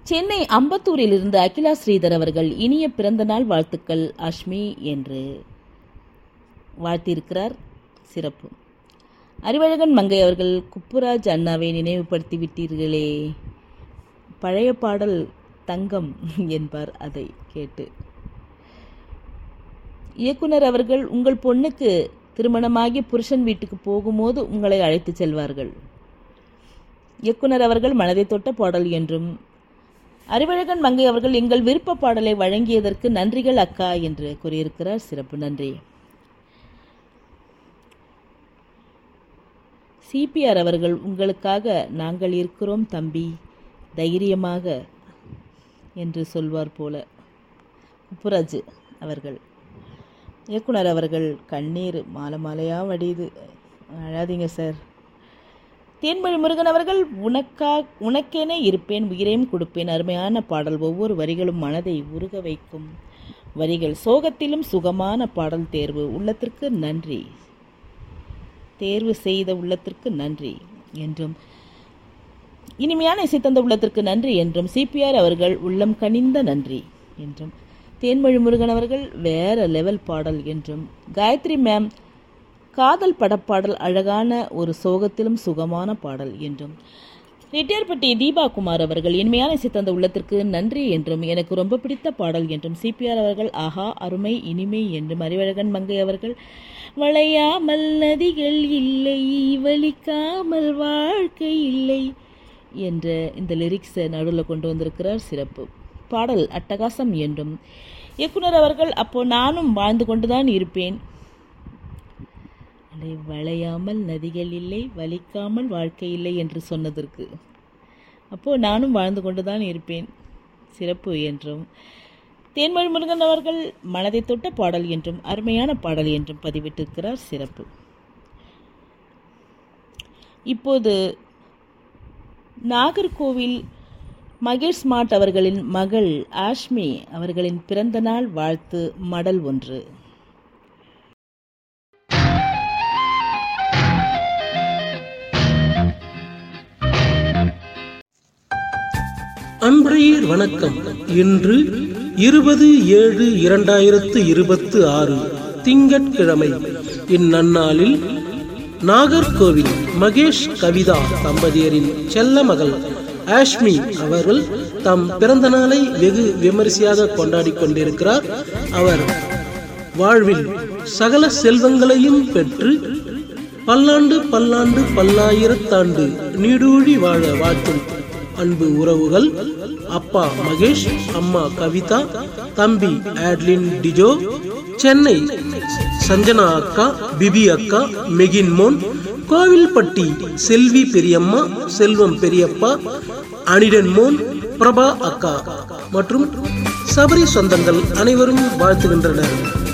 சென்னை அம்பத்தூரில் இருந்து அகிலா ஸ்ரீதர் அவர்கள் இனிய பிறந்த நாள் வாழ்த்துக்கள் அஷ்மி என்று வாழ்த்தியிருக்கிறார் சிறப்பு அறிவழகன் மங்கை அவர்கள் குப்புராஜ் அண்ணாவை நினைவுபடுத்தி விட்டீர்களே பழைய பாடல் தங்கம் என்பார் அதை கேட்டு இயக்குனர் அவர்கள் உங்கள் பொண்ணுக்கு திருமணமாகி புருஷன் வீட்டுக்கு போகும்போது உங்களை அழைத்து செல்வார்கள் இயக்குனர் அவர்கள் மனதை தொட்ட பாடல் என்றும் அறிவழகன் மங்கை அவர்கள் எங்கள் விருப்ப பாடலை வழங்கியதற்கு நன்றிகள் அக்கா என்று கூறியிருக்கிறார் சிறப்பு நன்றி சிபிஆர் அவர்கள் உங்களுக்காக நாங்கள் இருக்கிறோம் தம்பி தைரியமாக என்று சொல்வார் போல குப்புராஜ் அவர்கள் இயக்குனர் அவர்கள் கண்ணீர் மாலை மாலையாக வடியுது அழாதீங்க சார் தேன்மொழி முருகன் அவர்கள் உனக்கா உனக்கென இருப்பேன் உயிரையும் கொடுப்பேன் அருமையான பாடல் ஒவ்வொரு வரிகளும் மனதை உருக வைக்கும் வரிகள் சோகத்திலும் சுகமான பாடல் தேர்வு உள்ளத்திற்கு நன்றி தேர்வு செய்த உள்ளத்திற்கு நன்றி என்றும் இனிமையான இசை தந்த உள்ளத்திற்கு நன்றி என்றும் சிபிஆர் அவர்கள் உள்ளம் கனிந்த நன்றி என்றும் தேன்மொழி முருகன் அவர்கள் வேற லெவல் பாடல் என்றும் காயத்ரி மேம் காதல் படப்பாடல் அழகான ஒரு சோகத்திலும் சுகமான பாடல் என்றும் ரெட்டியார்பட்டி தீபா குமார் அவர்கள் இனிமையான இசை தந்த உள்ளத்திற்கு நன்றி என்றும் எனக்கு ரொம்ப பிடித்த பாடல் என்றும் சிபிஆர் அவர்கள் ஆஹா அருமை இனிமை என்றும் அறிவழகன் மங்கை அவர்கள் வளையாமல் நதிகள் இல்லை வலிக்காமல் வாழ்க்கை இல்லை என்ற இந்த லிரிக்ஸை நடுவில் கொண்டு வந்திருக்கிறார் சிறப்பு பாடல் அட்டகாசம் என்றும் இயக்குனர் அவர்கள் அப்போ நானும் வாழ்ந்து கொண்டுதான் இருப்பேன் அலை வளையாமல் நதிகள் இல்லை வலிக்காமல் வாழ்க்கை இல்லை என்று சொன்னதற்கு அப்போ நானும் வாழ்ந்து கொண்டுதான் இருப்பேன் சிறப்பு என்றும் தேன்மொழி முருகன் அவர்கள் மனதை தொட்ட பாடல் என்றும் அருமையான பாடல் என்றும் பதிவிட்டிருக்கிறார் சிறப்பு இப்போது நாகர்கோவில் மகேஷ் ஸ்மார்ட் அவர்களின் மகள் ஆஷ்மி அவர்களின் பிறந்த நாள் வாழ்த்து மடல் ஒன்று அன்பரையர் வணக்கம் இன்று இருபது ஏழு இரண்டாயிரத்து இருபத்து ஆறு திங்கட்கிழமை இந்நன்னாளில் நாகர்கோவில் மகேஷ் கவிதா தம்பதியரின் செல்ல மகள் ஆஷ்மி அவர்கள் தம் பிறந்த நாளை வெகு விமரிசையாக கொண்டாடி கொண்டிருக்கிறார் அவர் வாழ்வில் சகல செல்வங்களையும் பெற்று பல்லாண்டு பல்லாண்டு பல்லாயிரத்தாண்டு நீடூழி வாழ வாழ்த்தும் அன்பு உறவுகள் அப்பா மகேஷ் அம்மா கவிதா தம்பி ஆட்லின் டிஜோ சென்னை சஞ்சனா அக்கா பிபி அக்கா மெகின் மோன் கோவில்பட்டி செல்வி பெரியம்மா செல்வம் பெரியப்பா அனிடன் மோன் பிரபா அக்கா மற்றும் சபரி சொந்தங்கள் அனைவரும் வாழ்த்துகின்றனர்